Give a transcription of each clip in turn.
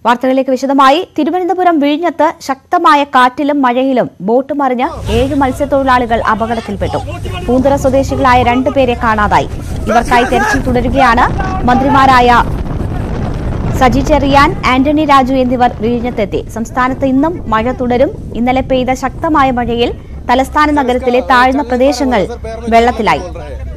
വാർത്തകളിലേക്ക് വിശദമായി തിരുവനന്തപുരം വിഴിഞ്ഞത്ത് ശക്തമായ കാറ്റിലും മഴയിലും ബോട്ട് മറിഞ്ഞ് ഏഴ് മത്സ്യത്തൊഴിലാളികൾ അപകടത്തിൽപ്പെട്ടു പൂന്തറ സ്വദേശികളായ രണ്ടുപേരെ കാണാതായി ഇവർക്കായി തെരച്ചിൽ തുടരുകയാണ് മന്ത്രിമാരായ സജി ചെറിയാൻ ആന്റണി രാജു എന്നിവർ വിഴിഞ്ഞത്തെത്തി സംസ്ഥാനത്ത് ഇന്നും മഴ തുടരും ഇന്നലെ പെയ്ത ശക്തമായ മഴയിൽ തലസ്ഥാന നഗരത്തിലെ താഴ്ന്ന പ്രദേശങ്ങൾ വെള്ളത്തിലായി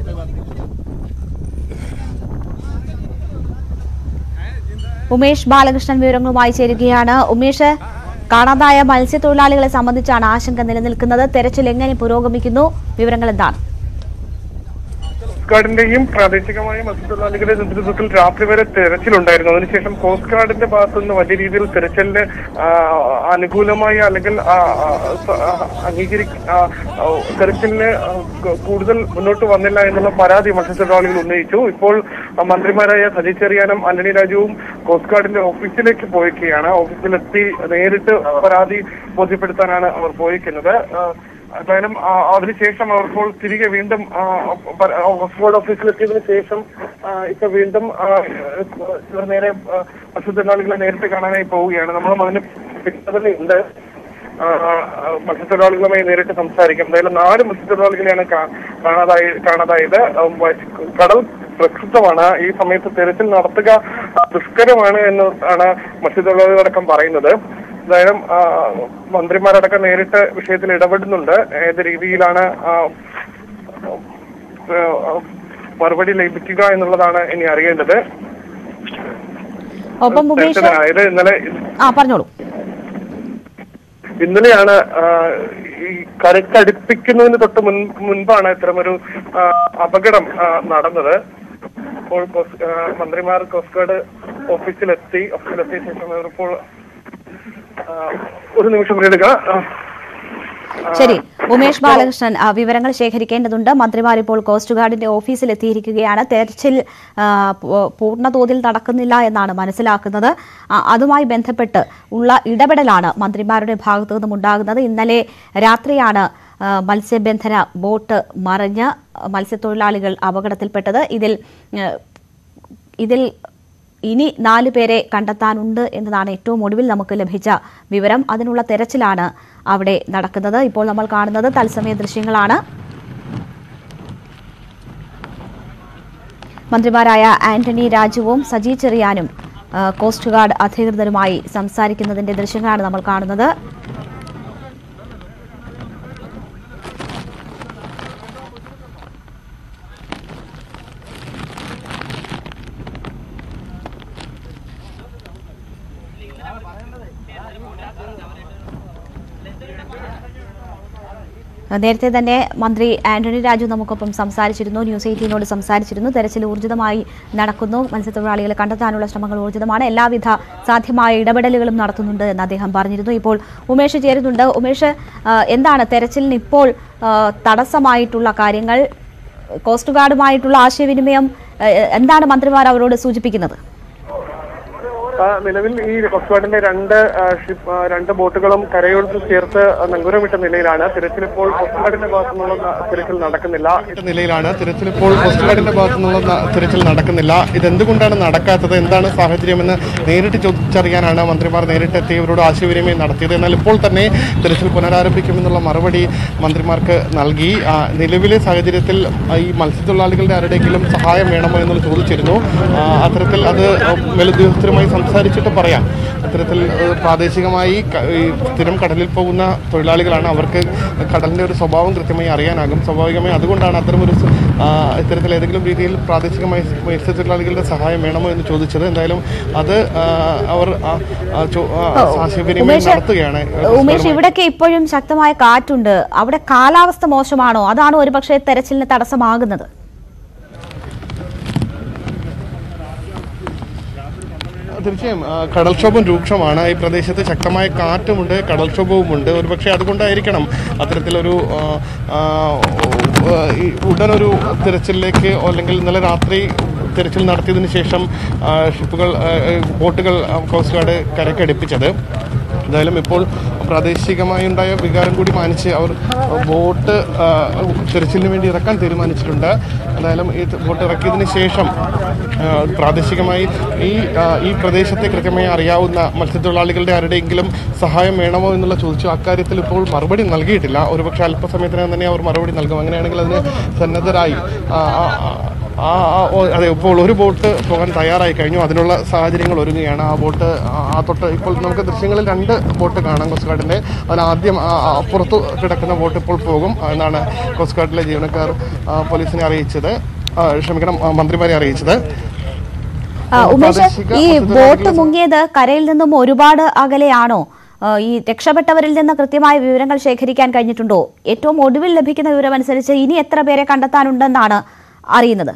ഉമേഷ് ബാലകൃഷ്ണൻ വിവരങ്ങളുമായി ചേരുകയാണ് ഉമേഷ് കാണാതായ മത്സ്യത്തൊഴിലാളികളെ സംബന്ധിച്ചാണ് ആശങ്ക നിലനിൽക്കുന്നത് തെരച്ചിൽ എങ്ങനെ പുരോഗമിക്കുന്നു വിവരങ്ങൾ എന്താണ് കോസ്റ്റ് ഗാർഡിന്റെയും പ്രാദേശികമായ മത്സ്യത്തൊഴിലാളികളുടെ നേതൃത്വത്തിൽ രാത്രി വരെ തെരച്ചിലുണ്ടായിരുന്നു അതിനുശേഷം കോസ്റ്റ് ഗാർഡിന്റെ ഭാഗത്തു നിന്ന് വലിയ രീതിയിൽ തെരച്ചിലിന് ആ, അനുകൂലമായ അല്ലെങ്കിൽ ആ, ആ, സ- ആ, അംഗീകരി ആ, ആ, തെരച്ചിലിന് ആ, ക- കൂടുതൽ മുന്നോട്ട് വന്നില്ല എന്നുള്ള പരാതി മത്സ്യത്തൊഴിലാളികൾ ഉന്നയിച്ചു ഇപ്പോൾ ആ, മന്ത്രിമാരായ സജി ചെറിയാനും ആന്റണി രാജുവും കോസ്റ്റ് ഗാർഡിന്റെ ഓഫീസിലേക്ക് പോയിരിക്കുകയാണ് ഓഫീസിലെത്തി നേരിട്ട് പരാതി ബോധ്യപ്പെടുത്താനാണ് അവർ പോയിരിക്കുന്നത് ആ, എന്തായാലും ആ, അതിനുശേഷം അവർ ഇപ്പോൾ തിരികെ വീണ്ടും ആ, പ- ആ, ഓക്സ്ഫോർഡ് ഓഫീസിലെത്തിയതിനു ശേഷം ആ, ഇപ്പൊ വീണ്ടും ആ, ഇവർ നേരെ ആ, മത്സ്യത്തൊഴിലാളികളെ നേരിട്ട് കാണാനായി പോവുകയാണ് നമ്മളും അതിന് പിന്തുണയുണ്ട് ആ, ആ, മത്സ്യത്തൊഴിലാളികളുമായി നേരിട്ട് സംസാരിക്കും എന്തായാലും നാല് മത്സ്യത്തൊഴിലാളികളെയാണ് കാ- കാണാതായി കാണാതായത് ആ, വ- കടൽ പ്രക്ഷുബ്ധമാണ് ഈ സമയത്ത് തെരച്ചിൽ നടത്തുക ദുഷ്കരമാണ് എന്ന് ആണ് മത്സ്യത്തൊഴിലാളികളടക്കം പറയുന്നത് എന്തായാലും ആ, മന്ത്രിമാരടക്കം നേരിട്ട് വിഷയത്തിൽ ഇടപെടുന്നുണ്ട് ഏത് രീതിയിലാണ് ആ, ആ, മറുപടി ലഭിക്കുക എന്നുള്ളതാണ് ഇനി അറിയേണ്ടത് ഒപ്പം ഉമേഷ് അതായത് ഇന്നലെ ആ പറഞ്ഞോളൂ ഇന്നലെയാണ് ആ, ഈ കരക്കടുപ്പിക്കുന്നതിന് തൊട്ട് മുൻ മുൻപാണ് ഇത്തരമൊരു ആ, അപകടം ആ, നടന്നത് ഇപ്പോൾ കോസ്- ആ, മന്ത്രിമാർ കോസ്റ്റ് ഗാർഡ് ഓഫീസിലെത്തി ഓഫീസിലെത്തിയ ശേഷം ഇവരിപ്പോൾ ആ, ഒരു നിമിഷം പിന്നീടുക ശരി ഉമേഷ് ബാലകൃഷ്ണൻ ആ, വിവരങ്ങൾ ശേഖരിക്കേണ്ടതുണ്ട് മന്ത്രിമാർ ഇപ്പോൾ കോസ്റ്റ് ഗാർഡിന്റെ ഓഫീസിൽ എത്തിയിരിക്കുകയാണ് തെരച്ചിൽ ആ, പൂ- പൂർണ്ണതോതിൽ നടക്കുന്നില്ല എന്നാണ് മനസ്സിലാക്കുന്നത് ആ, അതുമായി ബന്ധപ്പെട്ട് ഉള്ള ഇടപെടലാണ് മന്ത്രിമാരുടെ ഭാഗത്തു നിന്നും ഉണ്ടാകുന്നത് ഇന്നലെ രാത്രിയാണ് ആ, മത്സ്യബന്ധന ബോട്ട് മറിഞ്ഞ് മത്സ്യത്തൊഴിലാളികൾ അപകടത്തിൽപ്പെട്ടത് ഇതിൽ ആ, ഇതിൽ ഇനി നാല് പേരെ കണ്ടെത്താനുണ്ട് എന്നതാണ് ഏറ്റവും ഒടുവിൽ നമുക്ക് ലഭിച്ച വിവരം അതിനുള്ള തെരച്ചിലാണ് അവിടെ നടക്കുന്നത് ഇപ്പോൾ നമ്മൾ കാണുന്നത് തത്സമയ ദൃശ്യങ്ങളാണ് മന്ത്രിമാരായ ആന്റണി രാജുവും സജി ചെറിയാനും ആ, കോസ്റ്റ് ഗാർഡ് അധികൃതരുമായി സംസാരിക്കുന്നതിന്റെ ദൃശ്യങ്ങളാണ് നമ്മൾ കാണുന്നത് നേരത്തെ തന്നെ മന്ത്രി ആന്റണി രാജു നമുക്കൊപ്പം സംസാരിച്ചിരുന്നു ന്യൂസ് എയ്റ്റീനോട് സംസാരിച്ചിരുന്നു തെരച്ചിൽ ഊർജിതമായി നടക്കുന്നു മത്സ്യത്തൊഴിലാളികളെ കണ്ടെത്താനുള്ള ശ്രമങ്ങൾ ഊർജിതമാണ് എല്ലാവിധ സാധ്യമായ ഇടപെടലുകളും നടത്തുന്നുണ്ട് എന്ന് അദ്ദേഹം പറഞ്ഞിരുന്നു ഇപ്പോൾ ഉമേഷ് ചേരുന്നുണ്ട് ഉമേഷ് ആ, എന്താണ് തെരച്ചിലിന് ഇപ്പോൾ ആ, തടസ്സമായിട്ടുള്ള കാര്യങ്ങൾ കോസ്റ്റ് ഗാർഡുമായിട്ടുള്ള ആശയവിനിമയം ആ, എന്താണ് മന്ത്രിമാർ അവരോട് സൂചിപ്പിക്കുന്നത് ആ, നിലവിൽ ഈ കോസ്റ്റ് ഗാർഡിന്റെ രണ്ട് ആ, ഷിപ്പ് ആ, രണ്ട് ബോട്ടുകളും കരയോട് ചേർത്ത് നങ്കൂരമിട്ട നിലയിലാണ് തിരച്ചിൽ ഇപ്പോൾ കോസ്റ്റ് ഗാർഡിന്റെ ഭാഗത്തു നിന്നുള്ള ന- തിരച്ചിൽ നടക്കുന്നില്ല നിലയിലാണ് തിരച്ചിൽ ഇപ്പോൾ കോസ്റ്റ് ഗാർഡിന്റെ ഭാഗത്തു നിന്നുള്ള ന- തിരച്ചിൽ നടക്കുന്നില്ല ഇതെന്തുകൊണ്ടാണ് നടക്കാത്തത് എന്താണ് സാഹചര്യമെന്ന് നേരിട്ട് ചോദിച്ചറിയാനാണ് മന്ത്രിമാർ നേരിട്ടെത്തി ഇവരോട് ആശയവിനിമയം നടത്തിയത് എന്നാൽ ഇപ്പോൾ തന്നെ തിരച്ചിൽ പുനരാരംഭിക്കുമെന്നുള്ള മറുപടി മന്ത്രിമാർക്ക് നൽകി ആ, നിലവിലെ സാഹചര്യത്തിൽ ആ, ഈ മത്സ്യത്തൊഴിലാളികളുടെ ആരുടെയെങ്കിലും സഹായം വേണമോ എന്നുള്ളത് ചോദിച്ചിരുന്നു ആ, അത്തരത്തിൽ അത് മേലുദ്യോഗസ്ഥരുമായി സംസാരിച്ചിട്ട് പറയാം അത്തരത്തിൽ ഏഹ്, പ്രാദേശികമായി ക- ഈ സ്ഥിരം കടലിൽ പോകുന്ന തൊഴിലാളികളാണ് അവർക്ക് കടലിന്റെ ഒരു സ്വഭാവം കൃത്യമായി അറിയാനാകും സ്വാഭാവികമായി അതുകൊണ്ടാണ് അത്തരമൊരു സ- ആ, ഇത്തരത്തിൽ ഏതെങ്കിലും രീതിയിൽ പ്രാദേശികമായി മത്സ്യത്തൊഴിലാളികളുടെ സഹായം വേണമോ എന്ന് ചോദിച്ചത് എന്തായാലും അത് ആ, അവർ ആ, ആ, ചോ- ആ, ആശയവിനിമയം ഉമേഷ് നടത്തുകയാണ് ഉമേഷ് ഇവിടൊക്കെ ഇപ്പോഴും ശക്തമായ കാറ്റുണ്ട് അവിടെ കാലാവസ്ഥ മോശമാണോ അതാണോ ഒരുപക്ഷെ തെരച്ചിലിന് തടസ്സമാകുന്നത് തീർച്ചയായും ആ, കടൽക്ഷോഭം രൂക്ഷമാണ് ഈ പ്രദേശത്ത് ശക്തമായ കാറ്റുമുണ്ട് കടൽക്ഷോഭവുമുണ്ട് ഒരുപക്ഷെ അതുകൊണ്ടായിരിക്കണം അത്തരത്തിലൊരു ആ, ആ, ഈ ഉടനൊരു തിരച്ചിലിലേക്ക് അല്ലെങ്കിൽ ഇന്നലെ രാത്രി തിരച്ചിൽ നടത്തിയതിനു ശേഷം ആ, ഷിപ്പുകൾ ആ, ബോട്ടുകൾ ആ, കോസ്റ്റ് ഗാർഡ് കരയ്ക്കടുപ്പിച്ചത് എന്തായാലും ഇപ്പോൾ പ്രാദേശികമായി ഉണ്ടായ വികാരം കൂടി മാനിച്ച് അവർ ബോട്ട് ആ, തിരച്ചിലിന് വേണ്ടി ഇറക്കാൻ തീരുമാനിച്ചിട്ടുണ്ട് എന്തായാലും ഈ ബോട്ട് ഇറക്കിയതിന് ശേഷം ആ, പ്രാദേശികമായി ഈ ആ, ഈ പ്രദേശത്തെ കൃത്യമായി അറിയാവുന്ന മത്സ്യത്തൊഴിലാളികളുടെ ആരുടെയെങ്കിലും സഹായം വേണമോ എന്നുള്ള ചോദിച്ചു അക്കാര്യത്തിൽ ഇപ്പോൾ മറുപടി നൽകിയിട്ടില്ല ഒരുപക്ഷെ അല്പസമയത്തിനകം തന്നെ അവർ മറുപടി നൽകും അങ്ങനെയാണെങ്കിൽ അതിന് സന്നദ്ധരായി ആ, ആ, ആ, ആ ആ, ഓ, അതെ ഇപ്പോൾ ഒരു ബോട്ട് പോകാൻ തയ്യാറായി കഴിഞ്ഞു അതിനുള്ള സാഹചര്യങ്ങൾ ഒരുങ്ങുകയാണ് ആ ബോട്ട് ആ, ആ തൊട്ട് ഇപ്പോൾ നമുക്ക് ദൃശ്യങ്ങളിൽ രണ്ട് ബോട്ട് കാണാം കോസ്റ്റ് ഗാർഡിൻ്റെ അതിൽ ആദ്യം ആ, ആ, പുറത്തു കിടക്കുന്ന ബോട്ട് ഇപ്പോൾ പോകും എന്നാണ് കോസ്റ്റ് ഗാർഡിലെ ജീവനക്കാർ ആ, പോലീസിനെ അറിയിച്ചത് ആ, ക്ഷമിക്കണം ആ, മന്ത്രിമാരെ അറിയിച്ചത് ആ, ഉമേഷ് പ്രാദേശിക ഈ മത്സ്യത്തൊഴിലാളികളെ ബോട്ട് മുങ്ങിയത് കരയിൽ നിന്നും ഒരുപാട് അകലെയാണോ ആ, ഈ രക്ഷപ്പെട്ടവരിൽ നിന്ന് കൃത്യമായ വിവരങ്ങൾ ശേഖരിക്കാൻ കഴിഞ്ഞിട്ടുണ്ടോ ഏറ്റവും ഒടുവിൽ ലഭിക്കുന്ന വിവരമനുസരിച്ച് ഇനി എത്ര പേരെ കണ്ടെത്താനുണ്ടെന്നാണ് അറിയുന്നത്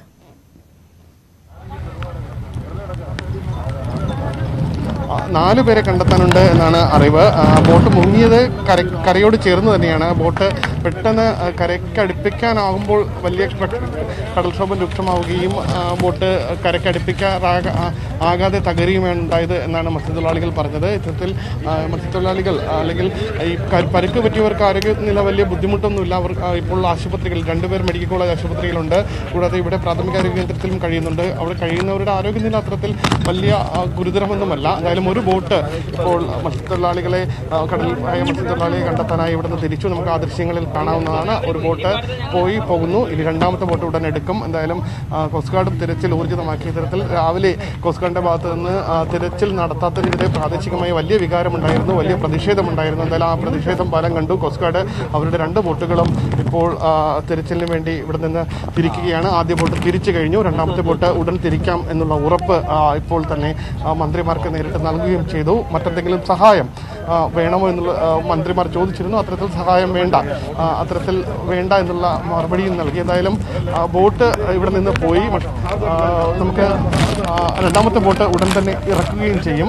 ആ, നാല് പേരെ കണ്ടെത്താനുണ്ട് എന്നാണ് അറിവ് ആ, ബോട്ട് മുങ്ങിയത് കര കരയോട് ചേർന്ന് തന്നെയാണ് ബോട്ട് പെട്ടെന്ന് ആ, കരയ്ക്ക് അടുപ്പിക്കാനാകുമ്പോൾ വലിയ ക- കടൽക്ഷോഭം രൂക്ഷമാവുകയും ആ, ബോട്ട് കരയ്ക്ക് അടുപ്പിക്കാറാക ആ- ആകാതെ തകരുകയുമാണ് ഉണ്ടായത് എന്നാണ് മത്സ്യത്തൊഴിലാളികൾ പറഞ്ഞത് ഇത്തരത്തിൽ ആ, മത്സ്യത്തൊഴിലാളികൾ ആ, അല്ലെങ്കിൽ ഈ ക- പരിക്ക് പറ്റിയവർക്ക് ആരോഗ്യനില വലിയ ബുദ്ധിമുട്ടൊന്നുമില്ല അവർ ആ, ഇപ്പോൾ ആശുപത്രികൾ രണ്ടുപേർ മെഡിക്കൽ കോളേജ് ആശുപത്രിയിലുണ്ട് കൂടാതെ ഇവിടെ പ്രാഥമിക ആരോഗ്യ കേന്ദ്രത്തിലും കഴിയുന്നുണ്ട് അവിടെ കഴിയുന്നവരുടെ ആരോഗ്യനില അത്തരത്തിൽ വലിയ ആ, ഗുരുതരമൊന്നുമല്ല എന്തായാലും ഒരു ബോട്ട് ഇപ്പോൾ മത്സ്യത്തൊഴിലാളികളെ ആ, കടലിൽ ആയ മത്സ്യത്തൊഴിലാളികളെ കണ്ടെത്താനായി ഇവിടെ നിന്ന് തിരിച്ചു നമുക്ക് ആ ദൃശ്യങ്ങളിൽ കാണാവുന്നതാണ് ഒരു ബോട്ട് പോയി പോകുന്നു ഇനി രണ്ടാമത്തെ ബോട്ട് ഉടൻ എടുക്കും എന്തായാലും ആ, കോസ്റ്റ് ഗാർഡും തിരച്ചിൽ ഊർജിതമാക്കിയ തരത്തിൽ രാവിലെ കോസ്റ്റ് ഗാർഡിന്റെ ഭാഗത്ത് നിന്ന് ആ, തിരച്ചിൽ നടത്താത്തതിനെതിരെ പ്രാദേശികമായി വലിയ വികാരമുണ്ടായിരുന്നു വലിയ പ്രതിഷേധമുണ്ടായിരുന്നു എന്തായാലും ആ പ്രതിഷേധം ഫലം കണ്ടു കോസ്റ്റ് ഗാർഡ് അവരുടെ രണ്ട് ബോട്ടുകളും ഇപ്പോൾ ആ, തിരച്ചിലിന് വേണ്ടി ഇവിടെ നിന്ന് തിരിക്കുകയാണ് ആദ്യ ബോട്ട് തിരിച്ചു കഴിഞ്ഞു രണ്ടാമത്തെ ബോട്ട് ഉടൻ തിരിക്കാം എന്നുള്ള ഉറപ്പ് ആ, ഇപ്പോൾ തന്നെ ആ, മന്ത്രിമാർക്ക് നേരിട്ട് നൽകുകയും ചെയ്തു മറ്റെന്തെങ്കിലും സഹായം ആ, വേണമോ എന്നുള്ള ആ, മന്ത്രിമാർ ചോദിച്ചിരുന്നു അത്തരത്തിൽ സഹായം വേണ്ട ആ, അത്തരത്തിൽ വേണ്ട എന്നുള്ള മറുപടിയും നൽകി എന്തായാലും ആ, ബോട്ട് ഇവിടെ നിന്ന് പോയി മ- ആ, നമുക്ക് ആ, രണ്ടാമത്തെ ബോട്ട് ഉടൻ തന്നെ ഇറക്കുകയും ചെയ്യും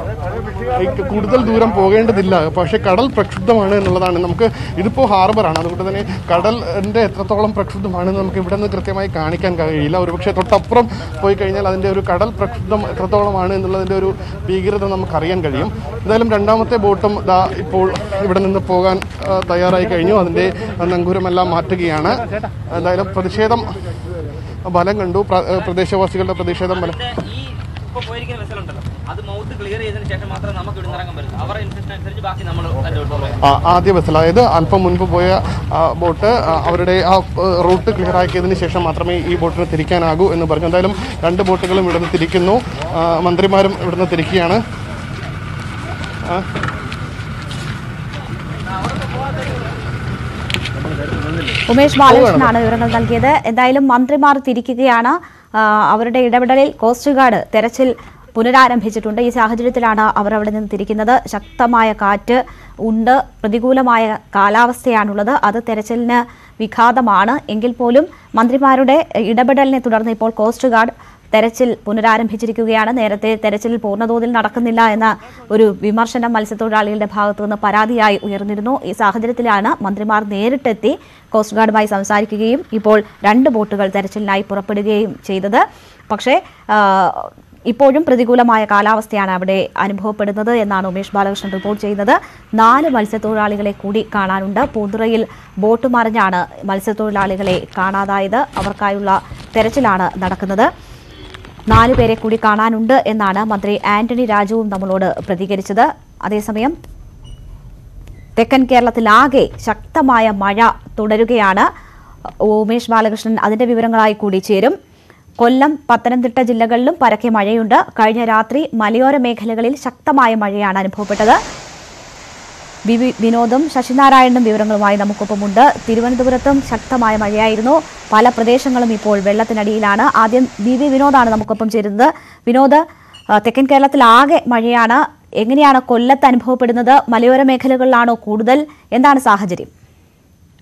ഈ കൂടുതൽ ദൂരം പോകേണ്ടതില്ല പക്ഷേ കടൽ പ്രക്ഷുബ്ധമാണ് എന്നുള്ളതാണ് നമുക്ക് ഇതിപ്പോൾ ഹാർബറാണ് അതുകൊണ്ട് തന്നെ കടലിൻ്റെ എത്രത്തോളം പ്രക്ഷുബ്ധമാണെന്ന് നമുക്ക് ഇവിടെ നിന്ന് കൃത്യമായി കാണിക്കാൻ കഴിയില്ല ഒരുപക്ഷെ തൊട്ടപ്പുറം പോയി കഴിഞ്ഞാൽ അതിൻ്റെ ഒരു കടൽ പ്രക്ഷുബ്ധം എത്രത്തോളമാണ് എന്നുള്ളതിൻ്റെ ഒരു ഭീകരത നമുക്കറിയാൻ കഴിയും എന്തായാലും രണ്ടാമത്തെ ബോട്ടും ദാ ഇപ്പോൾ ഇവിടെ നിന്ന് പോകാൻ ആ, തയ്യാറായി കഴിഞ്ഞു അതിൻ്റെ നങ്കൂരമെല്ലാം മാറ്റുകയാണ് എന്തായാലും പ്രതിഷേധം ബലം കണ്ടു പ്ര- പ്രദേശവാസികളുടെ പ്രതിഷേധം ബലം ഈ ഇപ്പൊ പോയിരിക്കുന്ന വെസലുണ്ടല്ലോ അത് മൗത്ത് ക്ലിയർ ചെയ്തതിന് ശേഷം മാത്രമേ നമുക്ക് ഇവിടെ ഇറങ്ങാൻ പറ്റൂ അവരുടെ ഇൻസ്ട്രക്ഷൻ അനുസരിച്ച് ബാക്കി നമ്മൾ അതിന്റെ ഉള്ളൂ ആ, ആദ്യ ബസ്സിൽ അതായത് അല്പം മുൻപ് പോയ ആ, ബോട്ട് ആ, അവരുടെ ആ ആ, റൂട്ട് ക്ലിയർ ആക്കിയതിന് ശേഷം മാത്രമേ ഈ ബോട്ടിന് തിരിക്കാനാകൂ എന്ന് പറഞ്ഞു എന്തായാലും രണ്ട് ബോട്ടുകളും ഇവിടുന്ന് തിരിക്കുന്നു ആ, മന്ത്രിമാരും ഇവിടുന്ന് തിരിക്കുകയാണ് ആ, ഉമേഷ് ബാലകൃഷ്ണനാണ് വിവരങ്ങൾ നൽകിയത് എന്തായാലും മന്ത്രിമാർ തിരിക്കുകയാണ് ആ, അവരുടെ ഇടപെടലിൽ കോസ്റ്റ് ഗാർഡ് തെരച്ചിൽ പുനരാരംഭിച്ചിട്ടുണ്ട് ഈ സാഹചര്യത്തിലാണ് അവർ അവിടെ നിന്ന് തിരിക്കുന്നത് ശക്തമായ കാറ്റ് ഉണ്ട് പ്രതികൂലമായ കാലാവസ്ഥയാണുള്ളത് അത് തെരച്ചിലിന് വിഘാതമാണ് എങ്കിൽ പോലും മന്ത്രിമാരുടെ ഇടപെടലിനെ തുടർന്ന് ഇപ്പോൾ കോസ്റ്റ് ഗാർഡ് തെരച്ചിൽ പുനരാരംഭിച്ചിരിക്കുകയാണ് നേരത്തെ തെരച്ചിൽ പൂർണ്ണതോതിൽ നടക്കുന്നില്ല എന്ന ഒരു വിമർശനം മത്സ്യത്തൊഴിലാളികളുടെ ഭാഗത്തു നിന്ന് പരാതിയായി ഉയർന്നിരുന്നു ഈ സാഹചര്യത്തിലാണ് മന്ത്രിമാർ നേരിട്ടെത്തി കോസ്റ്റ് ഗാർഡുമായി സംസാരിക്കുകയും ഇപ്പോൾ രണ്ട് ബോട്ടുകൾ തെരച്ചിലിനായി പുറപ്പെടുകയും ചെയ്തത് പക്ഷേ ആ, ഇപ്പോഴും പ്രതികൂലമായ കാലാവസ്ഥയാണ് അവിടെ അനുഭവപ്പെടുന്നത് എന്നാണ് ഉമേഷ് ബാലകൃഷ്ണൻ റിപ്പോർട്ട് ചെയ്യുന്നത് നാല് മത്സ്യത്തൊഴിലാളികളെ കൂടി കാണാനുണ്ട് പൂന്തുറയിൽ ബോട്ട് മറിഞ്ഞാണ് മത്സ്യത്തൊഴിലാളികളെ കാണാതായത് അവർക്കായുള്ള തെരച്ചിലാണ് നടക്കുന്നത് നാലു പേരെ കൂടി കാണാനുണ്ട് എന്നാണ് മന്ത്രി ആന്റണി രാജുവും നമ്മളോട് പ്രതികരിച്ചത് അതേസമയം തെക്കൻ കേരളത്തിലാകെ ശക്തമായ മഴ തുടരുകയാണ് ഉമേഷ് ബാലകൃഷ്ണൻ അതിന്റെ വിവരങ്ങളായി കൂടി ചേരും കൊല്ലം പത്തനംതിട്ട ജില്ലകളിലും പരക്കെ മഴയുണ്ട് കഴിഞ്ഞ രാത്രി മലയോര മേഖലകളിൽ ശക്തമായ മഴയാണ് അനുഭവപ്പെട്ടത് വി വി വിനോദും ശശിനാരായണനും വിവരങ്ങളുമായി നമുക്കൊപ്പമുണ്ട് തിരുവനന്തപുരത്തും ശക്തമായ മഴയായിരുന്നു പല പ്രദേശങ്ങളും ഇപ്പോൾ വെള്ളത്തിനടിയിലാണ് ആദ്യം വി വി വിനോദാണ് നമുക്കൊപ്പം ചേരുന്നത് വിനോദ് ആ, തെക്കൻ കേരളത്തിൽ ആകെ മഴയാണ് എങ്ങനെയാണ് കൊല്ലത്ത് അനുഭവപ്പെടുന്നത് മലയോര മേഖലകളിലാണോ കൂടുതൽ എന്താണ് സാഹചര്യം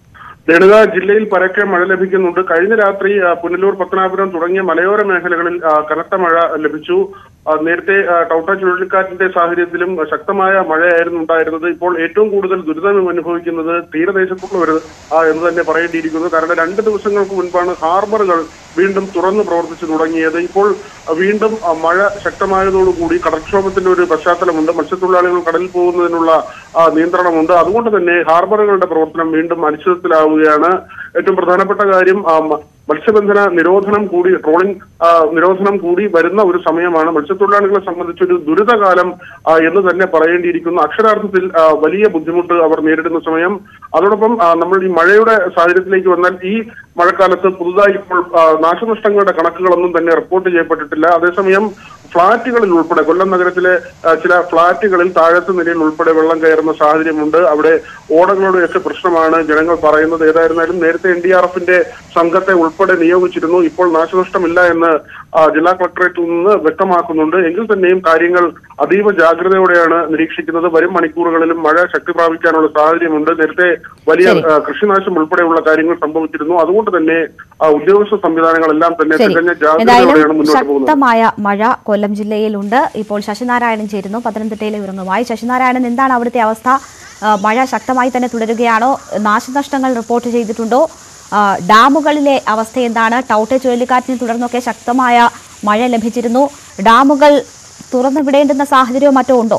ലളിത ജില്ലയിൽ പരക്കെ മഴ ലഭിക്കുന്നുണ്ട് കഴിഞ്ഞ രാത്രി ആ, പുനലൂർ പത്തനാപുരം തുടങ്ങിയ മലയോര മേഖലകളിൽ ആ, കനത്ത മഴ ലഭിച്ചു ആ, നേരത്തെ ആ, ടൗട്ട ചുഴലിക്കാറ്റിന്റെ സാഹചര്യത്തിലും ശക്തമായ മഴയായിരുന്നു ഉണ്ടായിരുന്നത് ഇപ്പോൾ ഏറ്റവും കൂടുതൽ ദുരിതം അനുഭവിക്കുന്നത് തീരദേശത്തുള്ളവർ ആ, എന്ന് തന്നെ പറയേണ്ടിയിരിക്കുന്നു കാരണം രണ്ട് ദിവസങ്ങൾക്ക് മുൻപാണ് ഹാർബറുകൾ വീണ്ടും തുറന്നു പ്രവർത്തിച്ചു തുടങ്ങിയത് ഇപ്പോൾ ആ, വീണ്ടും ആ, മഴ ശക്തമായതോടുകൂടി കടൽക്ഷോഭത്തിന്റെ ഒരു പശ്ചാത്തലമുണ്ട് മത്സ്യത്തൊഴിലാളികൾ കടലിൽ പോകുന്നതിനുള്ള ആ, നിയന്ത്രണമുണ്ട് അതുകൊണ്ട് തന്നെ ഹാർബറുകളുടെ പ്രവർത്തനം വീണ്ടും അനിശ്ചിതത്തിലാവുകയാണ് ഏറ്റവും പ്രധാനപ്പെട്ട കാര്യം ആ, മ- മത്സ്യബന്ധന നിരോധനം കൂടി ട്രോളിംഗ് ആ, നിരോധനം കൂടി വരുന്ന ഒരു സമയമാണ് മത്സ്യത്തൊഴിലാളികളെ സംബന്ധിച്ചൊരു ദുരിതകാലം ആ, എന്ന് തന്നെ പറയേണ്ടിയിരിക്കുന്നു അക്ഷരാർത്ഥത്തിൽ ആ, വലിയ ബുദ്ധിമുട്ട് അവർ നേരിടുന്ന സമയം അതോടൊപ്പം ആ, നമ്മൾ ഈ മഴയുടെ സാഹചര്യത്തിലേക്ക് വന്നാൽ ഈ മഴക്കാലത്ത് പുതുതായി ഇപ്പോൾ ആ, നാശനഷ്ടങ്ങളുടെ കണക്കുകളൊന്നും തന്നെ റിപ്പോർട്ട് ചെയ്യപ്പെട്ടിട്ടില്ല അതേസമയം ഫ്ളാറ്റുകളിൽ ഉൾപ്പെടെ കൊല്ലം നഗരത്തിലെ ആ, ചില ഫ്ളാറ്റുകളിൽ താഴത്തെ നിലയിൽ ഉൾപ്പെടെ വെള്ളം കയറുന്ന സാഹചര്യമുണ്ട് അവിടെ ഓടകളുടെയൊക്കെ പ്രശ്നമാണ് ജനങ്ങൾ പറയുന്നത് ഏതായിരുന്നാലും നേരത്തെ എൻ ഡി ആർ എഫിന്റെ സംഘത്തെ ഉൾപ്പെടെ നിയോഗിച്ചിരുന്നു ഇപ്പോൾ നാശനഷ്ടമില്ല എന്ന് ആ, ജില്ലാ കളക്ടറേറ്റിൽ നിന്ന് വ്യക്തമാക്കുന്നുണ്ട് എങ്കിൽ തന്നെയും കാര്യങ്ങൾ അതീവ ജാഗ്രതയോടെയാണ് നിരീക്ഷിക്കുന്നത് വരും മണിക്കൂറുകളിലും മഴ ശക്തി പ്രാപിക്കാനുള്ള സാഹചര്യമുണ്ട് നേരത്തെ വലിയ ശരി. ആ, കൃഷിനാശം ഉൾപ്പെടെയുള്ള കാര്യങ്ങൾ സംഭവിച്ചിരുന്നു അതുകൊണ്ട് തന്നെ ആ, ഉദ്യോഗസ്ഥ സംവിധാനങ്ങളെല്ലാം തന്നെ ശരി തികഞ്ഞ എന്തായാലും ജാഗ്രതയോടെയാണ് മുന്നോട്ട് പോകുന്നത് ശക്തമായ മഴ കൊല്ലം ജില്ലയിലുണ്ട് ഇപ്പോൾ ശശിനാരായണൻ ചേരുന്നു പത്തനംതിട്ടയിലെ വിവരങ്ങളുമായി ശശിനാരായണൻ എന്താണ് അവിടുത്തെ അവസ്ഥ ആ, മഴ ശക്തമായി തന്നെ തുടരുകയാണോ നാശനഷ്ടങ്ങൾ റിപ്പോർട്ട് ചെയ്തിട്ടുണ്ടോ ആ, ഡാമുകളിലെ അവസ്ഥ എന്താണ് ടൗട്ടെ ചുഴലിക്കാറ്റിനെ തുടർന്നൊക്കെ ശക്തമായ മഴ ലഭിച്ചിരുന്നു ഡാമുകൾ തുറന്നു വിടേണ്ടുന്ന സാഹചര്യമോ മറ്റോ ഉണ്ടോ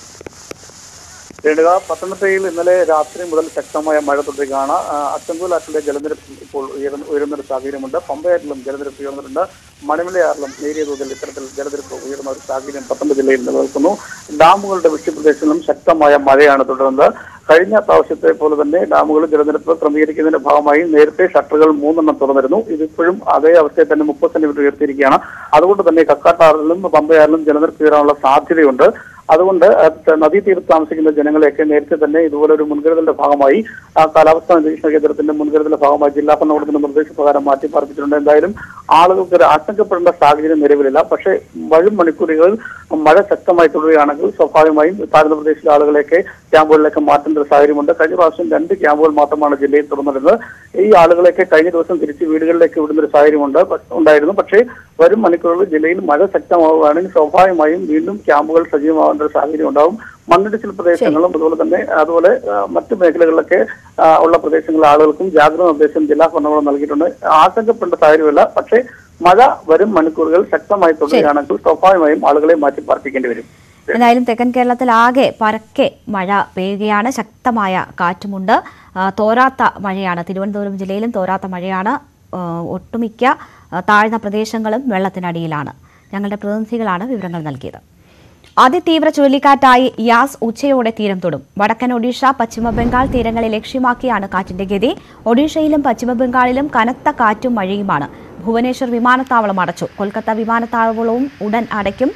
രേണുക പത്തനംതിട്ടയിൽ ഇന്നലെ രാത്രി മുതൽ ശക്തമായ മഴ തുടരുകയാണ് ആ, അച്ചൻകോലാറ്റിലെ ജലനിരപ്പ് ഇപ്പോൾ ഉയർന്ന ഉയരുന്ന ഒരു സാഹചര്യമുണ്ട് പമ്പയാറ്റിലും ജലനിരപ്പ് ഉയർന്നിട്ടുണ്ട് മണിമലയാറിലും നേരിയ തോതിൽ ഇത്തരത്തിൽ ജലനിരപ്പ് ഉയർന്ന ഒരു സാഹചര്യം പത്തനംതിട്ട ജില്ലയിൽ നിലനിൽക്കുന്നു ഡാമുകളുടെ വൃഷ്ടിപ്രദേശങ്ങളിലും ശക്തമായ മഴയാണ് തുടരുന്നത് കഴിഞ്ഞ പ്രാവശ്യത്തെ പോലെ തന്നെ ഡാമുകളിൽ ജലനിരപ്പ് ക്രമീകരിക്കുന്നതിന്റെ ഭാഗമായി നേരത്തെ ഷട്ടറുകൾ മൂന്നെണ്ണം തുറന്നിരുന്നു ഇതിപ്പോഴും അതേ അവസ്ഥയിൽ തന്നെ മുപ്പത് സെന്റിമീറ്റർ ഉയർത്തിയിരിക്കുകയാണ് അതുകൊണ്ട് തന്നെ കക്കാട്ടാറിലും പമ്പയാറിലും ജലനിരപ്പ് ഉയരാനുള്ള സാധ്യതയുണ്ട് അതുകൊണ്ട് അത് നദീതീരത്ത് താമസിക്കുന്ന ജനങ്ങളെയൊക്കെ നേരത്തെ തന്നെ ഇതുപോലെ ഒരു മുൻകരുതലിന്റെ ഭാഗമായി ആ കാലാവസ്ഥാ നിരീക്ഷണ കേന്ദ്രത്തിന്റെ മുൻകരുതലിന്റെ ഭാഗമായി ജില്ലാ ഭരണകൂടത്തിന്റെ നിർദ്ദേശപ്രകാരം മാറ്റി പാർപ്പിച്ചിട്ടുണ്ട് എന്തായാലും ആളുകൾക്ക് ഒരു ആശങ്കപ്പെടേണ്ട സാഹചര്യം നിലവിലില്ല പക്ഷേ വരും മണിക്കൂറുകളിൽ മഴ ശക്തമായി തുടരുകയാണെങ്കിൽ സ്വാഭാവികമായും താഴ്ന്ന പ്രദേശിലെ ആളുകളെയൊക്കെ ക്യാമ്പുകളിലേക്ക് മാറ്റേണ്ട ഒരു സാഹചര്യമുണ്ട് കഴിഞ്ഞ പ്രാവശ്യം രണ്ട് ക്യാമ്പുകൾ മാത്രമാണ് ജില്ലയിൽ തുറന്നിരുന്നത് ഈ ആളുകളെയൊക്കെ കഴിഞ്ഞ ദിവസം തിരിച്ച് വീടുകളിലേക്ക് വിടുന്ന ഒരു സാഹചര്യമുണ്ട് പ- ഉണ്ടായിരുന്നു പക്ഷേ വരും മണിക്കൂറുകളിൽ ജില്ലയിൽ മഴ ശക്തമാവുകയാണെങ്കിൽ സ്വാഭാവികമായും വീണ്ടും ക്യാമ്പുകൾ സജീവമാവേണ്ട ഒരു സാഹചര്യം ഉണ്ടാവും മണ്ണിടിച്ചിൽ പ്രദേശങ്ങളും അതുപോലെ തന്നെ അതുപോലെ ആ, മറ്റ് മേഖലകളിലൊക്കെ ആ, ഉള്ള പ്രദേശങ്ങളിലെ ആളുകൾക്കും ജാഗ്രത നിർദ്ദേശം ജില്ലാ ഭരണകൂടം നൽകിയിട്ടുണ്ട് ആശങ്കപ്പെടേണ്ട സാഹചര്യമല്ല പക്ഷേ മഴ വരും മണിക്കൂറുകൾ ശക്തമായി തുടരുകയാണെങ്കിൽ സ്വാഭാവികമായും ആളുകളെ മാറ്റി പാർപ്പിക്കേണ്ടി വരും എന്തായാലും തെക്കൻ കേരളത്തിൽ ആകെ പരക്കെ മഴ പെയ്യുകയാണ് ശക്തമായ കാറ്റുമുണ്ട് ആ, തോരാത്ത മഴയാണ് തിരുവനന്തപുരം ജില്ലയിലും തോരാത്ത മഴയാണ് ആ, ഒട്ടുമിക്ക ആ, താഴ്ന്ന പ്രദേശങ്ങളും വെള്ളത്തിനടിയിലാണ് ഞങ്ങളുടെ പ്രതിനിധികളാണ് വിവരങ്ങൾ നൽകിയത് അതിതീവ്ര ചുഴലിക്കാറ്റായി യാസ് ഉച്ചയോടെ തീരം തൊടും വടക്കൻ ഒഡീഷ പശ്ചിമ ബംഗാൾ തീരങ്ങളെ ലക്ഷ്യമാക്കിയാണ് കാറ്റിന്റെ ഗതി ഒഡീഷയിലും പശ്ചിമ ബംഗാളിലും കനത്ത കാറ്റും മഴയുമാണ് ഭുവനേശ്വർ വിമാനത്താവളം അടച്ചു കൊൽക്കത്ത വിമാനത്താവളവും ഉടൻ അടയ്ക്കും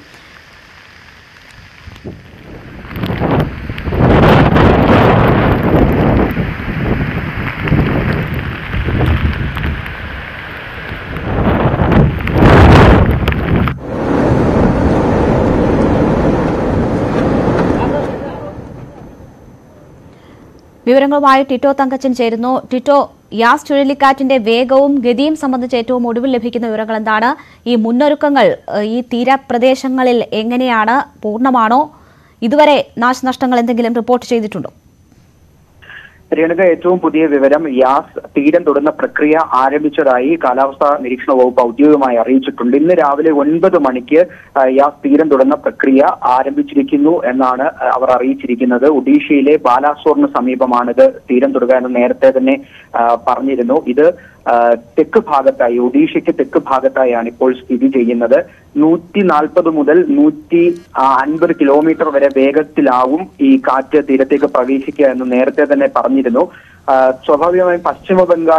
വിവരങ്ങളുമായി ടിറ്റോ തങ്കച്ചൻ ചേരുന്നു ടിറ്റോ യാസ് ചുഴലിക്കാറ്റിന്റെ വേഗവും ഗതിയും സംബന്ധിച്ച് ഏറ്റവും ഒടുവിൽ ലഭിക്കുന്ന വിവരങ്ങൾ എന്താണ് ഈ മുന്നൊരുക്കങ്ങൾ ഏഹ്, ഈ തീരപ്രദേശങ്ങളിൽ എങ്ങനെയാണ് പൂർണ്ണമാണോ ഇതുവരെ നാശനഷ്ടങ്ങൾ എന്തെങ്കിലും റിപ്പോർട്ട് ചെയ്തിട്ടുണ്ടോ രേണുക ഏറ്റവും പുതിയ വിവരം യാസ് തീരം തൊടുന്ന പ്രക്രിയ ആരംഭിച്ചതായി കാലാവസ്ഥാ നിരീക്ഷണ വകുപ്പ് ഔദ്യോഗികമായി അറിയിച്ചിട്ടുണ്ട് ഇന്ന് രാവിലെ ഒൻപത് മണിക്ക് ആ, യാസ് തീരം തൊടുന്ന പ്രക്രിയ ആരംഭിച്ചിരിക്കുന്നു എന്നാണ് ആ, അവർ അറിയിച്ചിരിക്കുന്നത് ഒഡീഷയിലെ ബാലാസോറിന് സമീപമാണിത് തീരം തൊടുക എന്ന് നേരത്തെ തന്നെ ആ, പറഞ്ഞിരുന്നു ഇത് ആ, തെക്ക് ഭാഗത്തായി ഒഡീഷയ്ക്ക് തെക്ക് ഭാഗത്തായാണ് ഇപ്പോൾ സ്ഥിതി ചെയ്യുന്നത് നൂറ്റി നാൽപ്പത് മുതൽ നൂറ്റി അൻപത് കിലോമീറ്റർ വരെ വേഗത്തിലാവും ഈ കാറ്റ് തീരത്തേക്ക് പ്രവേശിക്കുക എന്ന് നേരത്തെ തന്നെ പറഞ്ഞിരുന്നു ആ, സ്വാഭാവികമായും പശ്ചിമ ബംഗാളിലും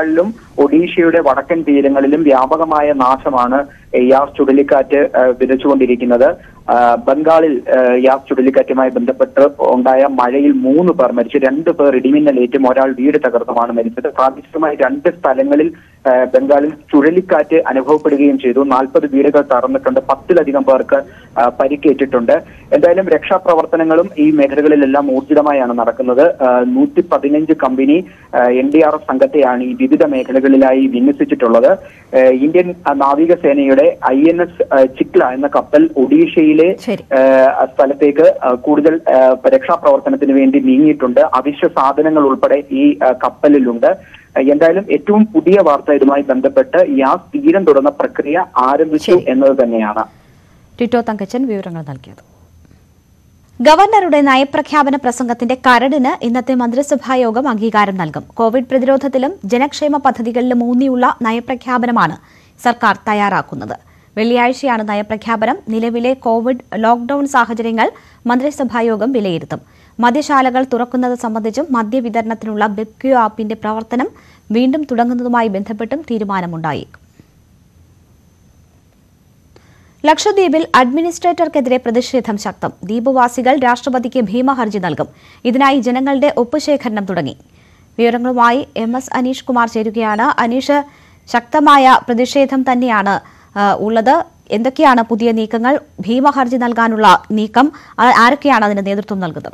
ഒഡീഷയുടെ വടക്കൻ തീരങ്ങളിലും വ്യാപകമായ നാശമാണ് യാസ് ചുഴലിക്കാറ്റ് ആ, വിതച്ചുകൊണ്ടിരിക്കുന്നത് ആ, ബംഗാളിൽ ആ, യാസ് ചുഴലിക്കാറ്റുമായി ബന്ധപ്പെട്ട് ഉണ്ടായ മഴയിൽ മൂന്ന് പേർ മരിച്ചു രണ്ട് പേർ ഇടിമിന്നലേറ്റും ഒരാൾ വീട് തകർന്നുമാണ് മരിച്ചത് പ്രാദേശികമായി രണ്ട് സ്ഥലങ്ങളിൽ ആ, ബംഗാളിൽ ചുഴലിക്കാറ്റ് അനുഭവപ്പെടുകയും ചെയ്തു നാൽപ്പത് വീടുകൾ തകർന്നിട്ടുണ്ട് പത്തിലധികം പേർക്ക് ആ, പരിക്കേറ്റിട്ടുണ്ട് എന്തായാലും രക്ഷാപ്രവർത്തനങ്ങളും ഈ മേഖലകളിലെല്ലാം ഊർജിതമായാണ് നടക്കുന്നത് നൂറ്റി പതിനഞ്ച് company N D R F സംഘത്തെയാണ് ഈ വിവിധ മേഖലകളിലായി വിന്യസിച്ചിട്ടുള്ളത് ആ, ഇന്ത്യൻ ആ, നാവികസേനയുടെ ഐ എൻ എസ് ചിക്ല എന്ന കപ്പൽ ഒഡീഷയിലെ ശരി. ആ, സ്ഥലത്തേക്ക് ആ, കൂടുതൽ ആ, രക്ഷാപ്രവർത്തനത്തിന് വേണ്ടി നീങ്ങിയിട്ടുണ്ട് അവശ്യ സാധനങ്ങൾ ഉൾപ്പെടെ ഈ ആ, കപ്പലിലുണ്ട് ആ, എന്തായാലും ഏറ്റവും പുതിയ വാർത്ത ഇതുമായി ബന്ധപ്പെട്ട് യാസ് തീരം തുടർന്ന പ്രക്രിയ ആരംഭിച്ചു എന്നത് തന്നെയാണ് ടിറ്റോ തങ്കച്ചൻ വിവരങ്ങൾ നൽകിയത് ഗവർണറുടെ നയപ്രഖ്യാപന പ്രസംഗത്തിന്റെ കരടിന് ഇന്നത്തെ മന്ത്രിസഭാ യോഗം അംഗീകാരം നൽകും കോവിഡ് പ്രതിരോധത്തിലും ജനക്ഷേമ പദ്ധതികളിലും ഊന്നിയുള്ള നയപ്രഖ്യാപനമാണ് സർക്കാർ തയ്യാറാക്കുന്നത് വെള്ളിയാഴ്ചയാണ് നയപ്രഖ്യാപനം നിലവിലെ കോവിഡ് ലോക്ഡൌൺ സാഹചര്യങ്ങൾ മന്ത്രിസഭാ യോഗം വിലയിരുത്തും മദ്യശാലകൾ തുറക്കുന്നത് സംബന്ധിച്ചും മദ്യവിതരണത്തിനുള്ള ബിബ്ക്യു ആപ്പിന്റെ പ്രവർത്തനം വീണ്ടും തുടങ്ങുന്നതുമായി ബന്ധപ്പെട്ടും തീരുമാനമുണ്ടായേക്കും ലക്ഷദ്വീപിൽ അഡ്മിനിസ്ട്രേറ്റർക്കെതിരെ പ്രതിഷേധം ശക്തം ദ്വീപുവാസികൾ രാഷ്ട്രപതിക്ക് ഭീമഹർജി നൽകും ഇതിനായി ജനങ്ങളുടെ ഒപ്പുശേഖരണം തുടങ്ങി വിവരങ്ങളുമായി എം എസ് അനീഷ് കുമാർ ചേരുകയാണ് അനീഷ് ശക്തമായ പ്രതിഷേധം തന്നെയാണ് ആ, ഉള്ളത് എന്തൊക്കെയാണ് പുതിയ നീക്കങ്ങൾ ഭീമഹർജി നൽകാനുള്ള നീക്കം ആ- ആരൊക്കെയാണ് അതിന് നേതൃത്വം നൽകുന്നത്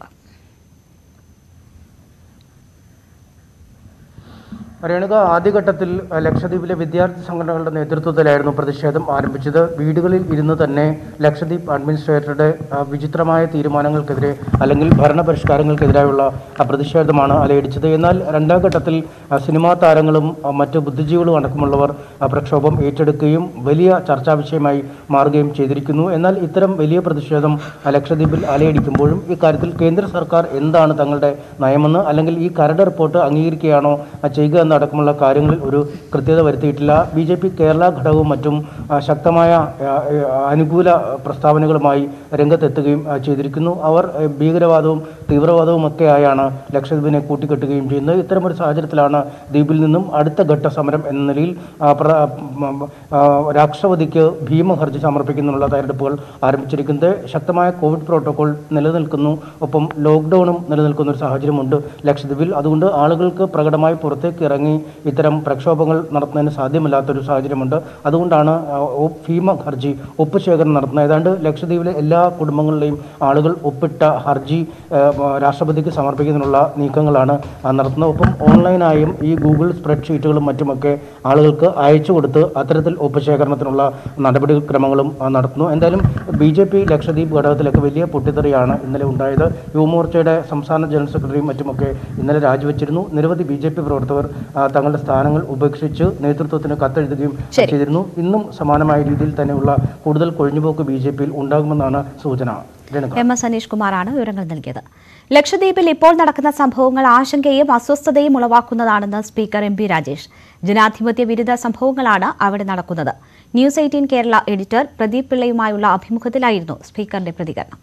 രേണുക ആദ്യഘട്ടത്തിൽ അഹ്, ലക്ഷദ്വീപിലെ വിദ്യാർത്ഥി സംഘടനകളുടെ നേതൃത്വത്തിലായിരുന്നു പ്രതിഷേധം ആരംഭിച്ചത് വീടുകളിൽ ഇരുന്ന് തന്നെ ലക്ഷദ്വീപ് അഡ്മിനിസ്ട്രേറ്ററുടെ അഹ്, വിചിത്രമായ തീരുമാനങ്ങൾക്കെതിരെ അല്ലെങ്കിൽ ഭരണപരിഷ്കാരങ്ങൾക്കെതിരായുള്ള അഹ്, പ്രതിഷേധമാണ് അലയടിച്ചത് എന്നാൽ രണ്ടാം ഘട്ടത്തിൽ അഹ്, സിനിമാ താരങ്ങളും അഹ്, മറ്റ് ബുദ്ധിജീവികളും അടക്കമുള്ളവർ അഹ്, പ്രക്ഷോഭം ഏറ്റെടുക്കുകയും വലിയ ചർച്ചാ വിഷയമായി മാറുകയും ചെയ്തിരിക്കുന്നു എന്നാൽ ഇത്തരം വലിയ പ്രതിഷേധം അഹ്, ലക്ഷദ്വീപിൽ അലയടിക്കുമ്പോഴും ഇക്കാര്യത്തിൽ കേന്ദ്ര സർക്കാർ എന്താണ് തങ്ങളുടെ നയമെന്ന് അല്ലെങ്കിൽ ഈ കരട് റിപ്പോർട്ട് അംഗീകരിക്കുകയാണോ അഹ്, ചെയ്യുക എന്നടക്കമുള്ള കാര്യങ്ങളിൽ ഒരു കൃത്യത വരുത്തിയിട്ടില്ല ബി ജെ പി കേരള ഘടകവും മറ്റും അഹ്, ശക്തമായ അഹ്, അഹ്, അനുകൂല പ്രസ്താവനകളുമായി രംഗത്തെത്തുകയും അഹ്, ചെയ്തിരിക്കുന്നു അവർ അഹ്, ഭീകരവാദവും തീവ്രവാദവും ഒക്കെ ആയാണ് ലക്ഷദ്വീപിനെ കൂട്ടിക്കെട്ടുകയും ചെയ്യുന്നത് ഇത്തരമൊരു സാഹചര്യത്തിലാണ് ദ്വീപിൽ നിന്നും അടുത്ത ഘട്ട സമരം എന്ന നിലയിൽ ആ, പ്ര- മ- മ- ആ, രാഷ്ട്രപതിക്ക് ഭീമഹർജി സമർപ്പിക്കുന്നതിനുള്ള തയ്യാറെടുപ്പുകൾ ആരംഭിച്ചിരിക്കുന്നത് ശക്തമായ കോവിഡ് പ്രോട്ടോകോൾ നിലനിൽക്കുന്നു ഒപ്പം ലോക്ക്ഡൌണും നിലനിൽക്കുന്ന ഒരു സാഹചര്യമുണ്ട് ലക്ഷദ്വീപിൽ അതുകൊണ്ട് ആളുകൾക്ക് പ്രകടമായി പുറത്തേക്ക് ഇറങ്ങി ഇത്തരം പ്രക്ഷോഭങ്ങൾ നടത്തുന്നതിന് സാധ്യമല്ലാത്തൊരു സാഹചര്യമുണ്ട് അതുകൊണ്ടാണ് ആ, ഒ- ഭീമ ഹർജി ഒപ്പ് ശേഖരണം നടത്തുന്നത് ഏതാണ്ട് ലക്ഷദ്വീപിലെ എല്ലാ കുടുംബങ്ങളിലെയും ആളുകൾ ഒപ്പിട്ട ഹർജി ആ, രാഷ്ട്രപതിക്ക് സമർപ്പിക്കുന്നതിനുള്ള നീക്കങ്ങളാണ് ആ, നടത്തുന്നത് ഒപ്പം ഓൺലൈനായും ഈ ഗൂഗിൾ സ്പ്രെഡ്ഷീറ്റുകളും മറ്റുമൊക്കെ ആളുകൾക്ക് അയച്ചു കൊടുത്ത് അത്തരത്തിൽ ഒപ്പ് ശേഖരണത്തിനുള്ള നടപടിക്രമങ്ങളും ആ, നടത്തുന്നു എന്തായാലും ബി ജെ പി ലക്ഷദ്വീപ് ഘടകത്തിലൊക്കെ വലിയ പൊട്ടിത്തെറിയാണ് ഇന്നലെ ഉണ്ടായത് യുവമോർച്ചയുടെ സംസ്ഥാന ജനറൽ സെക്രട്ടറിയും മറ്റുമൊക്കെ ഇന്നലെ രാജിവെച്ചിരുന്നു നിരവധി ബി ജെ പി പ്രവർത്തകർ ആ, തങ്ങളുടെ സ്ഥാനങ്ങൾ ഉപേക്ഷിച്ച് നേതൃത്വത്തിന് കത്തെഴുതുകയും ശരി. ചെയ്തിരുന്നു ഇന്നും സമാനമായ രീതിയിൽ തന്നെയുള്ള കൂടുതൽ കൊഴിഞ്ഞുപോക്ക് ബി ജെ പിയിൽ ഉണ്ടാകുമെന്നാണ് സൂചന രേണുക എം എസ് അനീഷ് കുമാറാണ് വിവരങ്ങൾ നൽകിയത് ലക്ഷദ്വീപിൽ ഇപ്പോൾ നടക്കുന്ന സംഭവങ്ങൾ ആശങ്കയും അസ്വസ്ഥതയും ഉളവാക്കുന്നതാണെന്ന് സ്പീക്കർ എം പി രാജേഷ് ജനാധിപത്യ വിരുദ്ധ സംഭവങ്ങളാണ് അവിടെ നടക്കുന്നത് news eighteen Kerala editor Pradeep പിള്ളയുമായുള്ള അഭിമുഖത്തിലായിരുന്നു സ്പീക്കറിന്റെ പ്രതികരണം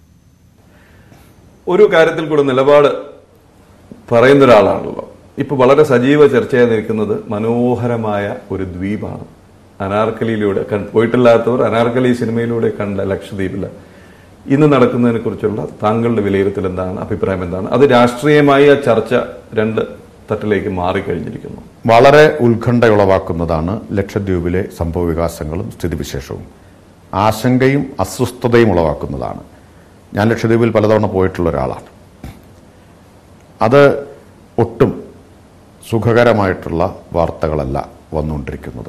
ഒരു കാര്യത്തിൽ കൂടെ നിലപാട് പറയുന്ന ഒരാളാണല്ലോ ഇപ്പൊ വളരെ സജീവ ചർച്ചയായി നിൽക്കുന്നത് മനോഹരമായ ഒരു ദ്വീപാണ് അനാർക്കലിയിലൂടെ കൺ- പോയിട്ടില്ലാത്തവർ അനാർക്കലി സിനിമയിലൂടെ കണ്ട ലക്ഷദ്വീപില് ഇന്ന് നടക്കുന്നതിനെ കുറിച്ചുള്ള താങ്കളുടെ വിലയിരുത്തൽ എന്താണ് അഭിപ്രായം എന്താണ് അത് രാഷ്ട്രീയമായി ആ ചർച്ച രണ്ട് തട്ടിലേക്ക് മാറിക്കഴിഞ്ഞിരിക്കുന്നു വളരെ ഉത്കണ്ഠയുളവാക്കുന്നതാണ് ലക്ഷദ്വീപിലെ സംഭവവികാസങ്ങളും സ്ഥിതിവിശേഷവും ആശങ്കയും അസ്വസ്ഥതയും ഉളവാക്കുന്നതാണ് ഞാൻ ലക്ഷദ്വീപിൽ പലതവണ പോയിട്ടുള്ള ഒരാളാണ് അത് ഒട്ടും സുഖകരമായിട്ടുള്ള വാർത്തകളല്ല വന്നുകൊണ്ടിരിക്കുന്നത്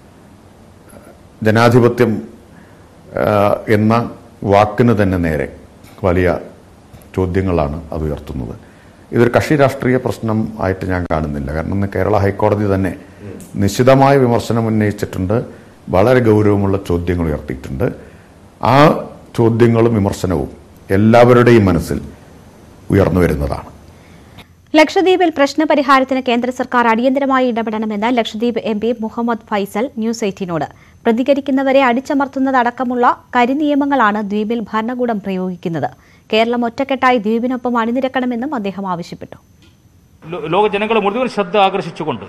ജനാധിപത്യം ആ, എന്ന വാക്കിന് തന്നെ നേരെ വലിയ ചോദ്യങ്ങളാണ് അത് ഉയർത്തുന്നത് ഇതൊരു കക്ഷി രാഷ്ട്രീയ പ്രശ്നം ആയിട്ട് ഞാൻ കാണുന്നില്ല കാരണം ഇന്ന് കേരള ഹൈക്കോടതി തന്നെ നിശിതമായ വിമർശനം ഉന്നയിച്ചിട്ടുണ്ട് വളരെ ഗൗരവമുള്ള ചോദ്യങ്ങൾ ഉയർത്തിയിട്ടുണ്ട് ആ ചോദ്യങ്ങളും വിമർശനവും എല്ലാവരുടെയും മനസ്സിൽ ഉയർന്നു വരുന്നതാണ് ലക്ഷദ്വീപിൽ പ്രശ്നപരിഹാരത്തിന് കേന്ദ്ര സർക്കാർ അടിയന്തരമായി ഇടപെടണമെന്ന് Lakshadweep M P Muhammad Faizal news എയ്റ്റീനോട് പ്രതികരിക്കുന്നവരെ അടിച്ചമർത്തുന്നതടക്കമുള്ള കരിനിയമങ്ങളാണ് ദ്വീപിൽ ഭരണകൂടം പ്രയോഗിക്കുന്നത് കേരളം ഒറ്റക്കെട്ടായി ദ്വീപിനൊപ്പം അണിനിരക്കണമെന്നും അദ്ദേഹം ആവശ്യപ്പെട്ടു ലോ- ലോക ജനങ്ങളെ മുഴുവൻ ശ്രദ്ധ ആകർഷിച്ചുകൊണ്ട്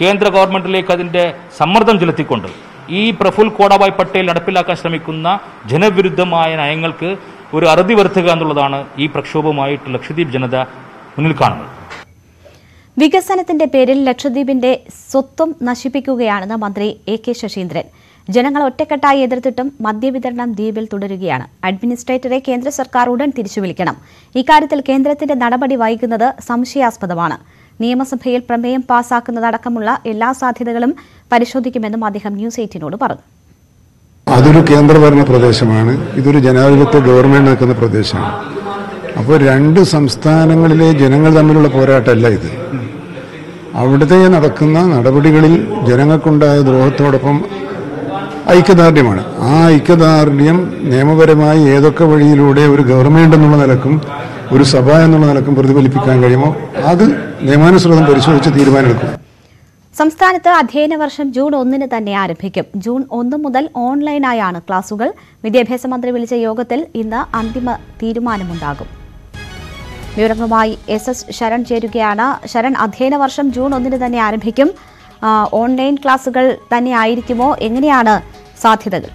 കേന്ദ്ര ഗവൺമെന്റിലേക്ക് അതിന്റെ സമ്മർദ്ദം ചെലുത്തിക്കൊണ്ട് ഈ പ്രഫുൽ കോടാബായ് പട്ടേൽ നടപ്പിലാക്കാൻ ശ്രമിക്കുന്ന ജനവിരുദ്ധമായ നയങ്ങൾക്ക് ഒരു അറുതി വരുത്തുക എന്നുള്ളതാണ് ഈ പ്രക്ഷോഭവുമായിട്ട് ലക്ഷദ്വീപ് ജനത മുന്നിൽ കാണുന്നത് വികസനത്തിന്റെ പേരിൽ ലക്ഷദ്വീപിന്റെ സ്വത്വം നശിപ്പിക്കുകയാണെന്ന് മന്ത്രി എ കെ ശശീന്ദ്രൻ ജനങ്ങൾ ഒറ്റക്കെട്ടായി എതിർത്തിട്ടും മദ്യവിതരണം ദ്വീപിൽ തുടരുകയാണ് അഡ്മിനിസ്ട്രേറ്ററെ കേന്ദ്ര സർക്കാർ ഉടൻ തിരിച്ചുവിളിക്കണം ഇക്കാര്യത്തിൽ കേന്ദ്രത്തിന്റെ നടപടി വൈകുന്നത് സംശയാസ്പദമാണ് നിയമസഭയിൽ പ്രമേയം പാസാക്കുന്നതടക്കമുള്ള എല്ലാ സാധ്യതകളും പരിശോധിക്കുമെന്നും അദ്ദേഹം ന്യൂസ് എയ്റ്റീനോട് പറഞ്ഞു അതൊരു കേന്ദ്രഭരണ പ്രദേശമാണ് ഇതൊരു ജനാധിപത്യ ഗവൺമെന്റ് നിൽക്കുന്ന പ്രദേശമാണ് അപ്പോൾ രണ്ട് സംസ്ഥാനങ്ങളിലെ ജനങ്ങൾ തമ്മിലുള്ള പോരാട്ടമല്ല ഇത് അവിടുത്തെ നടക്കുന്ന നടപടികളിൽ ജനങ്ങൾക്കുണ്ടായ ദ്രോഹത്തോടൊപ്പം ഐക്യദാർഢ്യമാണ് ആ ഐക്യദാർഢ്യം നിയമപരമായി ഏതൊക്കെ വഴിയിലൂടെ ഒരു ഗവൺമെന്റ് എന്നുള്ള നിലക്കും ഒരു സഭ എന്നുള്ള നിലക്കും പ്രതിഫലിപ്പിക്കാൻ കഴിയുമോ അത് നിയമാനുസൃതം പരിശോധിച്ച് തീരുമാനമെടുക്കും സംസ്ഥാനത്ത് അധ്യയന വർഷം ജൂൺ ഒന്നിന് തന്നെ ആരംഭിക്കും ജൂൺ ഒന്ന് മുതൽ ഓൺലൈനായാണ് ക്ലാസുകൾ വിദ്യാഭ്യാസ മന്ത്രി വിളിച്ച യോഗത്തിൽ ഇന്ന് അന്തിമ തീരുമാനമുണ്ടാകും വിവരങ്ങളുമായി എസ് എസ് ശരൺ ചേരുകയാണ് ശരൺ അധ്യയന വർഷം ജൂൺ ഒന്നിന് തന്നെ ആരംഭിക്കും ആ, ഓൺലൈൻ ക്ലാസുകൾ തന്നെ ആയിരിക്കുമോ എങ്ങനെയാണ് സാധ്യതകൾ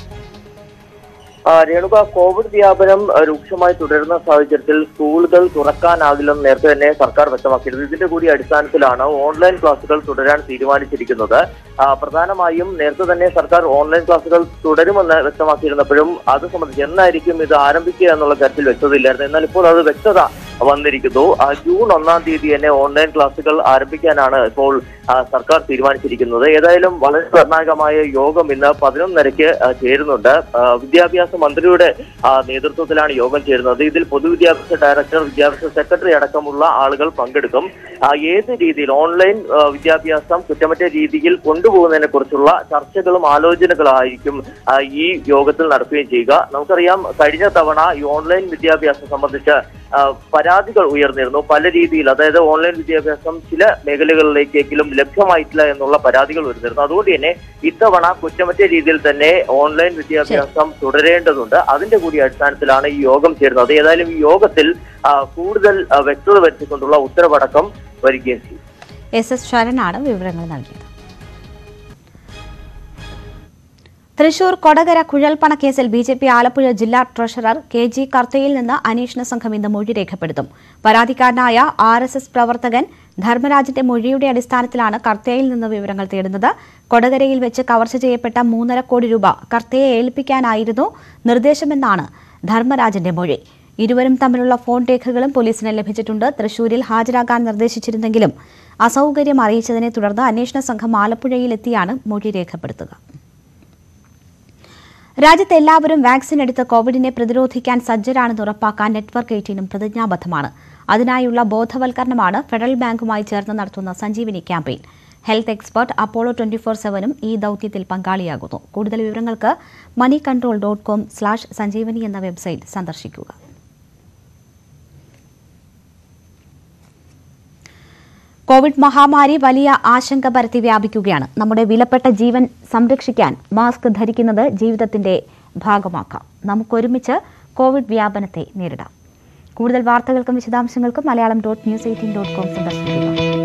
ആ, രേണുക കോവിഡ് വ്യാപനം ആ, രൂക്ഷമായി തുടരുന്ന സാഹചര്യത്തിൽ സ്കൂളുകൾ തുറക്കാനാകില്ലെന്ന് നേരത്തെ തന്നെ സർക്കാർ വ്യക്തമാക്കിയിരുന്നു ഇതിന്റെ കൂടി അടിസ്ഥാനത്തിലാണ് ഓൺലൈൻ ക്ലാസുകൾ തുടരാൻ തീരുമാനിച്ചിരിക്കുന്നത് ആ, പ്രധാനമായും നേരത്തെ തന്നെ സർക്കാർ ഓൺലൈൻ ക്ലാസുകൾ തുടരുമെന്ന് വ്യക്തമാക്കിയിരുന്നപ്പോഴും അത് സംബന്ധിച്ച് എന്നായിരിക്കും ഇത് ആരംഭിക്കുക എന്നുള്ള കാര്യത്തിൽ വ്യക്തതയില്ലായിരുന്നു എന്നാൽ ഇപ്പോൾ അത് വ്യക്തത വന്നിരിക്കുന്നു ആ, ജൂൺ ഒന്നാം തീയതി തന്നെ ഓൺലൈൻ ക്ലാസുകൾ ആരംഭിക്കാനാണ് ഇപ്പോൾ ആ, സർക്കാർ തീരുമാനിച്ചിരിക്കുന്നത് ഏതായാലും വളരെ നിർണായകമായ യോഗം ഇന്ന് പതിനൊന്നരയ്ക്ക് ആ, ചേരുന്നുണ്ട് ആ, വിദ്യാഭ്യാസ മന്ത്രിയുടെ ആ, നേതൃത്വത്തിലാണ് യോഗം ചേരുന്നത് ഇതിൽ പൊതുവിദ്യാഭ്യാസ ഡയറക്ടർ വിദ്യാഭ്യാസ സെക്രട്ടറി അടക്കമുള്ള ആളുകൾ പങ്കെടുക്കും ആ, ഏത് രീതിയിൽ ഓൺലൈൻ ആ, വിദ്യാഭ്യാസം കുറ്റമറ്റ രീതിയിൽ കൊണ്ടുപോകുന്നതിനെ കുറിച്ചുള്ള ചർച്ചകളും ആലോചനകളായിരിക്കും ആ, ഈ യോഗത്തിൽ നടക്കുകയും ചെയ്യുക നമുക്കറിയാം കഴിഞ്ഞ തവണ ഈ ഓൺലൈൻ വിദ്യാഭ്യാസം സംബന്ധിച്ച് ആ, പരാതികൾ ഉയർന്നിരുന്നു പല രീതിയിൽ അതായത് ഓൺലൈൻ വിദ്യാഭ്യാസം ചില മേഖലകളിലേക്കെങ്കിലും ലഭ്യമായിട്ടില്ല എന്നുള്ള പരാതികൾ വരുന്നിരുന്നു അതുകൊണ്ട് തന്നെ ഇത്തവണ കുറ്റമറ്റ രീതിയിൽ തന്നെ ഓൺലൈൻ വിദ്യാഭ്യാസം തുടരേണ്ടതുണ്ട് അതിന്റെ കൂടി അടിസ്ഥാനത്തിലാണ് ഈ യോഗം ചേരുന്നത് ഏതായാലും ഈ യോഗത്തിൽ ആ, കൂടുതൽ ആ, വ്യക്തത വരുത്തിക്കൊണ്ടുള്ള ഉത്തരവടക്കം വരികയും ചെയ്യും എസ് എസ് ശരണാണ് വിവരങ്ങൾ നൽകിയത് തൃശൂർ കൊടകര കുഴൽപ്പണ കേസിൽ ബി ജെ പി ആലപ്പുഴ ജില്ലാ ട്രഷറർ കെ ജി കർത്തയിൽ നിന്ന് അന്വേഷണ സംഘം ഇന്ന് മൊഴി രേഖപ്പെടുത്തും പരാതിക്കാരനായ ആർ എസ് എസ് പ്രവർത്തകൻ ധർമ്മരാജിന്റെ മൊഴിയുടെ അടിസ്ഥാനത്തിലാണ് കർത്തയിൽ നിന്ന് വിവരങ്ങൾ തേടുന്നത് കൊടകരയിൽ വെച്ച് കവർച്ച ചെയ്യപ്പെട്ട മൂന്നര കോടി രൂപ കർത്തയെ ഏൽപ്പിക്കാനായിരുന്നു നിർദ്ദേശമെന്നാണ് ധർമ്മരാജന്റെ മൊഴി ഇരുവരും തമ്മിലുള്ള ഫോൺ രേഖകളും പോലീസിന് ലഭിച്ചിട്ടുണ്ട് തൃശൂരിൽ ഹാജരാകാൻ നിർദ്ദേശിച്ചിരുന്നെങ്കിലും അസൗകര്യം അറിയിച്ചതിനെ തുടർന്ന് അന്വേഷണ സംഘം ആലപ്പുഴയിലെത്തിയാണ് മൊഴി രേഖപ്പെടുത്തുക രാജ്യത്ത് എല്ലാവരും വാക്സിൻ എടുത്ത് കോവിഡിനെ പ്രതിരോധിക്കാൻ സജ്ജരാണെന്ന് ഉറപ്പാക്കാൻ നെറ്റ്വർക്ക് എയ്റ്റീനും പ്രതിജ്ഞാബദ്ധമാണ് അതിനായുള്ള ബോധവൽക്കരണമാണ് ഫെഡറൽ ബാങ്കുമായി ചേർന്ന് നടത്തുന്ന Sanjeevini campaign health expert Apollo twenty four സെവനും ഈ ദൌത്യത്തിൽ പങ്കാളിയാകുന്നു കൂടുതൽ വിവരങ്ങൾക്ക് money control dot com slash Sanjeevani എന്ന വെബ്സൈറ്റ് സന്ദർശിക്കുക കോവിഡ് മഹാമാരി വലിയ ആശങ്ക പരത്തി വ്യാപിക്കുകയാണ് നമ്മുടെ വിലപ്പെട്ട ജീവൻ സംരക്ഷിക്കാൻ മാസ്ക് ധരിക്കുന്നത് ജീവിതത്തിന്റെ ഭാഗമാക്കാം നമുക്കൊരുമിച്ച് കോവിഡ് വ്യാപനത്തെ നേരിടാം കൂടുതൽ വാർത്തകൾക്കും വിശദാംശങ്ങൾക്കും Malayalam dot news eighteen dot com സന്ദർശിക്കുക